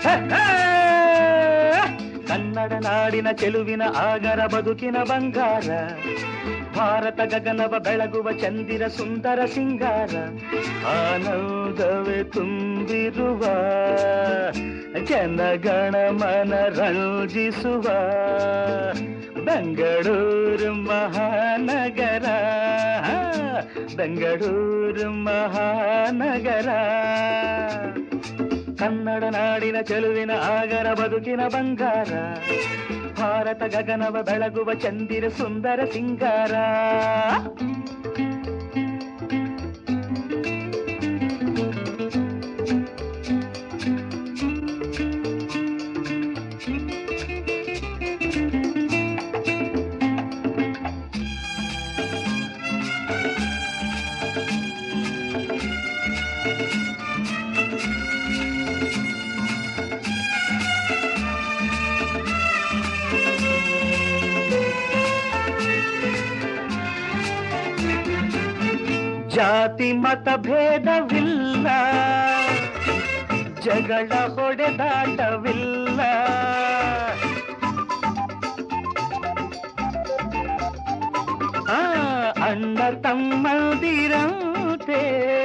ಕನ್ನಡ ನಾಡಿನ ಚೆಲುವಿನ ಆಗರ ಬದುಕಿನ ಬಂಗಾರ ಭಾರತ ಗಗನವ ಬೆಳಗುವ ಚಂದಿರ ಸುಂದರ ಸಿಂಗಾರ ಆನಂದವೇ ತುಂಬಿರುವ ಜನಗಣ ಮನ ರಂಜಿಸುವ ಬೆಂಗಳೂರು ಮಹಾನಗರ ಬೆಂಗಳೂರು ಮಹಾನಗರ ಕನ್ನಡ ನಾಡಿನ ಚೆಲುವಿನ ಆಗರ ಬದುಕಿನ ಬಂಗಾರ ಭಾರತ ಗಗನವ ಬೆಳಗುವ ಚಂದಿರ ಸುಂದರ ಸಿಂಗಾರ ಜಾತಿ ಮತ ಭೇದವಿಲ್ಲ ಜಗಳ ಹೊಡೆದಾಟವಿಲ್ಲ ಆ ಅಣ್ಣ ತಮ್ಮಂದಿರಂತೆ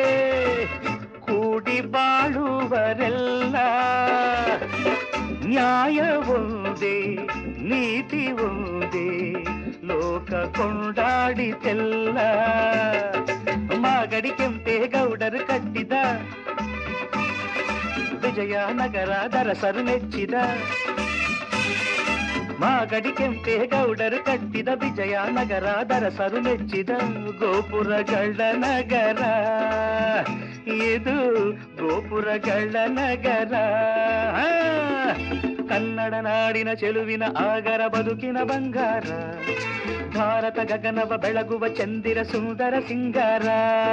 ಕೂಡಿ ಬಾಳುವರೆಲ್ಲ ನ್ಯಾಯ ಒಂದೇ ನೀತಿ ಒಂದೇ ಲೋಕ ಕೊಂಡಾಡಿತೆಲ್ಲ ಮಾಗಡಿ ಕೆಂಪೇಗೌಡರು ಕಟ್ಟಿದ ವಿಜಯನಗರ ದರಸರು ನೆಚ್ಚಿದ ಮಾಗಡಿ ಕೆಂಪೇಗೌಡರು ಕಟ್ಟಿದ ವಿಜಯನಗರ ದರಸರು ನೆಚ್ಚಿದ ಗೋಪುರಗಳ ನಗರ ಇದು ಗೋಪುರಗಳ ನಗರ ಆ, ಕನ್ನಡ ನಾಡಿನ ಚೆಲುವಿನ ಆಗರ ಬದುಕಿನ ಬಂಗಾರ ಭಾರತ ಗಗನವ ಬೆಳಗುವ ಚಂದಿರ ಸುಂದರ ಸಿಂಗಾರ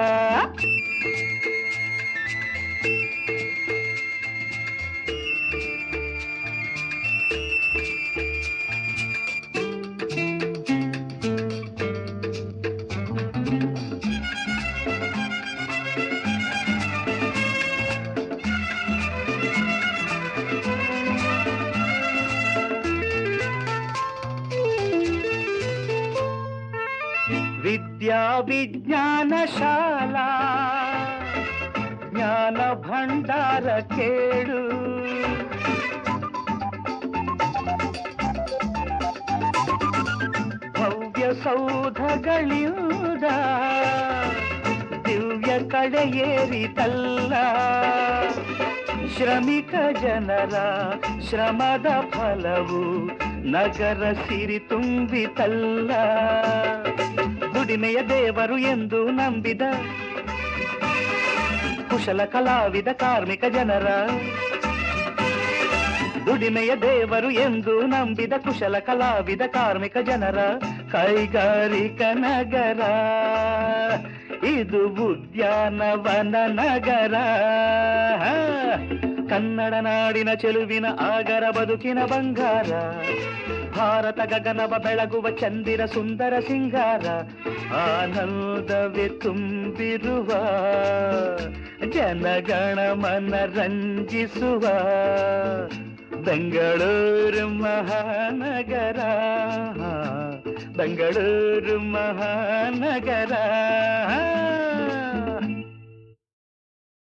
ವಿದ್ಯಾ ವಿಜ್ಞಾನ ಶಾಲಾ ಜ್ಞಾನ ಭಂಡಾರ ಕೇಳು ಭವ್ಯ ಸೌಧಗಳಿಂದ ದಿವ್ಯ ಕಡೆಯೇರಿತಲ್ಲ ಶ್ರಮಿಕ ಜನರ ಶ್ರಮದ ಫಲವು ನಗರ ಸಿರಿ ತುಂಬಿತಲ್ಲ ದುಡಿಮೆಯ ದೇವರು ಎಂದು ನಂಬಿದ ಕುಶಲ ಕಲಾವಿದ ಕಾರ್ಮಿಕ ಜನರ ದುಡಿಮೆಯ ದೇವರು ಎಂದು ನಂಬಿದ ಕುಶಲ ಕಲಾವಿದ ಕಾರ್ಮಿಕ ಜನರ ಕೈಗಾರಿಕ ನಗರ ಇದು ಉದ್ಯಾನವನ ನಗರ ಕನ್ನಡ ನಾಡಿನ ಚೆಲುವಿನ ಆಗರ ಬದುಕಿನ ಬಂಗಾರ ಭಾರತ ಗಗನವ ಬೆಳಗುವ ಚಂದಿರ ಸುಂದರ ಸಿಂಗಾರ ಆನಂದವೇ ತುಂಬಿರುವ ಜನಗಣ ಮನ ರಂಜಿಸುವ ಬೆಂಗಳೂರು ಮಹಾನಗರ ಬೆಂಗಳೂರು ಮಹಾನಗರ